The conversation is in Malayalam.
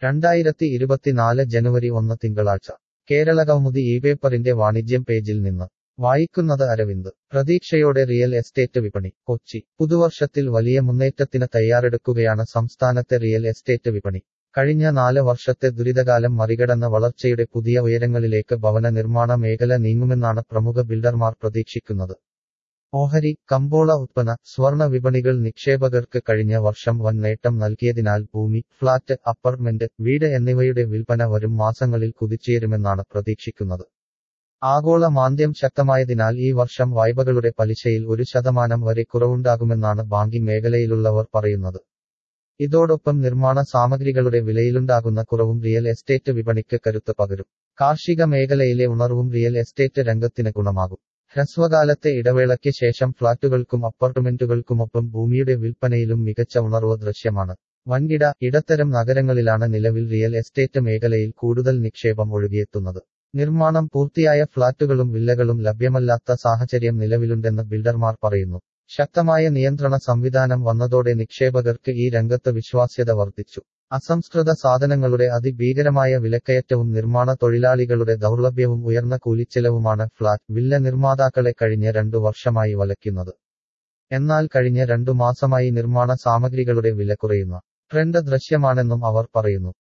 രണ്ടായിരത്തി ഇരുപത്തിനാല് ജനുവരി ഒന്ന് തിങ്കളാഴ്ച കേരളകൗമുദി ഈ പേപ്പറിന്റെ വാണിജ്യം പേജിൽ നിന്ന് വായിക്കുന്നത് അരവിന്ദ് പ്രതീക്ഷയോടെ റിയൽ എസ്റ്റേറ്റ് വിപണി കൊച്ചി പുതുവർഷത്തിൽ വലിയ മുന്നേറ്റത്തിന് തയ്യാറെടുക്കുകയാണ് സംസ്ഥാനത്തെ റിയൽ എസ്റ്റേറ്റ് വിപണി കഴിഞ്ഞ നാല് വർഷത്തെ ദുരിതകാലം മറികടന്ന വളർച്ചയുടെ പുതിയ ഉയരങ്ങളിലേക്ക് ഭവന നിർമ്മാണ മേഖല നീങ്ങുമെന്നാണ് പ്രമുഖ ബിൽഡർമാർ പ്രതീക്ഷിക്കുന്നത് ഓഹരി കമ്പോള ഉത്പന്ന സ്വർണ വിപണികൾ നിക്ഷേപകർക്ക് കഴിഞ്ഞ വർഷം വൻ നേട്ടം നൽകിയതിനാൽ ഭൂമി ഫ്ളാറ്റ് അപ്പാർട്ട്മെന്റ് വീട് എന്നിവയുടെ വിൽപ്പന വരും മാസങ്ങളിൽ കുതിച്ചുയരുമെന്നാണ് പ്രതീക്ഷിക്കുന്നത് ആഗോള മാന്ദ്യം ശക്തമായതിനാൽ ഈ വർഷം വായ്പകളുടെ പലിശയിൽ ഒരു ശതമാനം വരെ കുറവുണ്ടാകുമെന്നാണ് ബാങ്കിംഗ് മേഖലയിലുള്ളവർ പറയുന്നത് ഇതോടൊപ്പം നിർമ്മാണ സാമഗ്രികളുടെ വിലയിലുണ്ടാകുന്ന കുറവും റിയൽ എസ്റ്റേറ്റ് വിപണിക്ക് കരുത്ത് പകരും കാർഷിക മേഖലയിലെ ഉണർവും റിയൽ എസ്റ്റേറ്റ് രംഗത്തിന് ഗുണമാകും ഹ്രസ്വകാലത്തെ ഇടവേളയ്ക്ക് ശേഷം ഫ്ളാറ്റുകൾക്കും അപ്പാർട്ട്മെന്റുകൾക്കുമൊപ്പം ഭൂമിയുടെ വിൽപ്പനയിലും മികച്ച ഉണർവ് ദൃശ്യമാണ് വൻകിട ഇടത്തരം നഗരങ്ങളിലാണ് നിലവിൽ റിയൽ എസ്റ്റേറ്റ് മേഖലയിൽ കൂടുതൽ നിക്ഷേപം ഒഴുകിയെത്തുന്നത് നിർമ്മാണം പൂർത്തിയായ ഫ്ളാറ്റുകളും വില്ലകളും ലഭ്യമല്ലാത്ത സാഹചര്യം നിലവിലുണ്ടെന്ന് ബിൽഡർമാർ പറയുന്നു ശക്തമായ നിയന്ത്രണ സംവിധാനം വന്നതോടെ നിക്ഷേപകർക്ക് ഈ രംഗത്ത് വിശ്വാസ്യത വർദ്ധിച്ചു അസംസ്കൃത സാധനങ്ങളുടെ അതിഭീകരമായ വിലക്കയറ്റവും നിർമ്മാണ തൊഴിലാളികളുടെ ദൗർലഭ്യവും ഉയർന്ന കൂലിച്ചെലവുമാണ് ഫ്ളാറ്റ് വില്ല നിർമ്മാതാക്കളെ കഴിഞ്ഞ രണ്ടു വർഷമായി വലയ്ക്കുന്നത് എന്നാൽ കഴിഞ്ഞ രണ്ടു മാസമായി നിർമ്മാണ സാമഗ്രികളുടെ വില കുറയുന്ന ട്രെൻഡ് ദൃശ്യമാണെന്നും അവർ പറയുന്നു